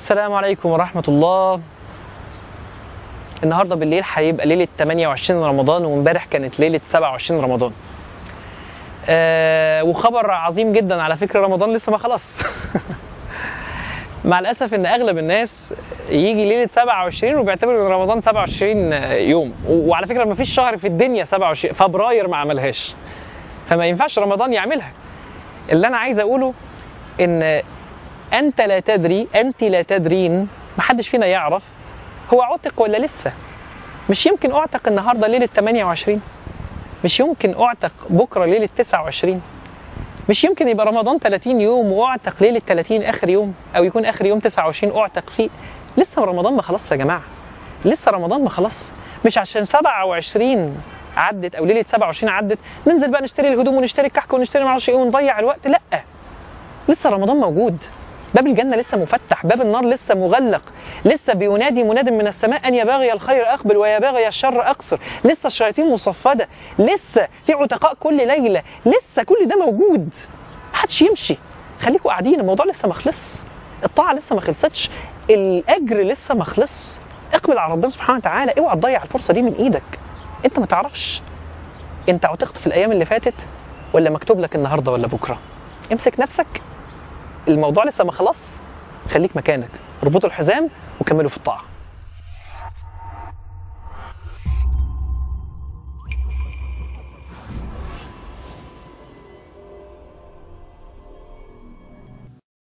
السلام عليكم ورحمة الله النهاردة بالليل هيبقى ليلة 28 رمضان وامبارح كانت ليلة 27 رمضان آه وخبر عظيم جدا على فكرة رمضان لسه ما خلص مع الأسف إن أغلب الناس يجي ليلة 27 وبيعتبروا إن رمضان 27 يوم وعلى فكرة ما فيش شهر في الدنيا 27 فبراير ما عملهاش فما ينفعش رمضان يعملها اللي أنا عايز أقوله إن أنت لا تدري أنت لا تدرين محدش فينا يعرف هو عتق ولا لسه مش يمكن أعتق النهاردة ليلة 28 مش يمكن أعتق بكرة ليلة 29 مش يمكن يبقى رمضان 30 يوم وأعتق ليلة 30 آخر يوم أو يكون آخر يوم 29 أعتق فيه لسه رمضان ما خلصش يا جماعة لسه رمضان ما خلص مش عشان 27 عدت أو ليلة 27 عدت ننزل بقى نشتري الهدوم ونشتري الكحك ونشتري معرفش إيه ونضيع الوقت لأ لسه رمضان موجود باب الجنة لسه مفتح باب النار لسه مغلق لسه بينادي مناد من السماء أن يا باغي الخير أقبل ويا باغي الشر أقصر لسه الشياطين مصفدة لسه في عتقاء كل ليلة لسه كل ده موجود محدش يمشي خليكوا قاعدين الموضوع لسه ما خلص الطاعة لسه ما خلصتش الأجر لسه ما خلص اقبل على ربنا سبحانه وتعالى اوعى تضيع الفرصة دي من إيدك أنت ما تعرفش أنت عتقت في الأيام اللي فاتت ولا مكتوب لك النهاردة ولا بكرة امسك نفسك الموضوع لسه ما خلص خليك مكانك اربطوا الحزام وكملوا في الطاعه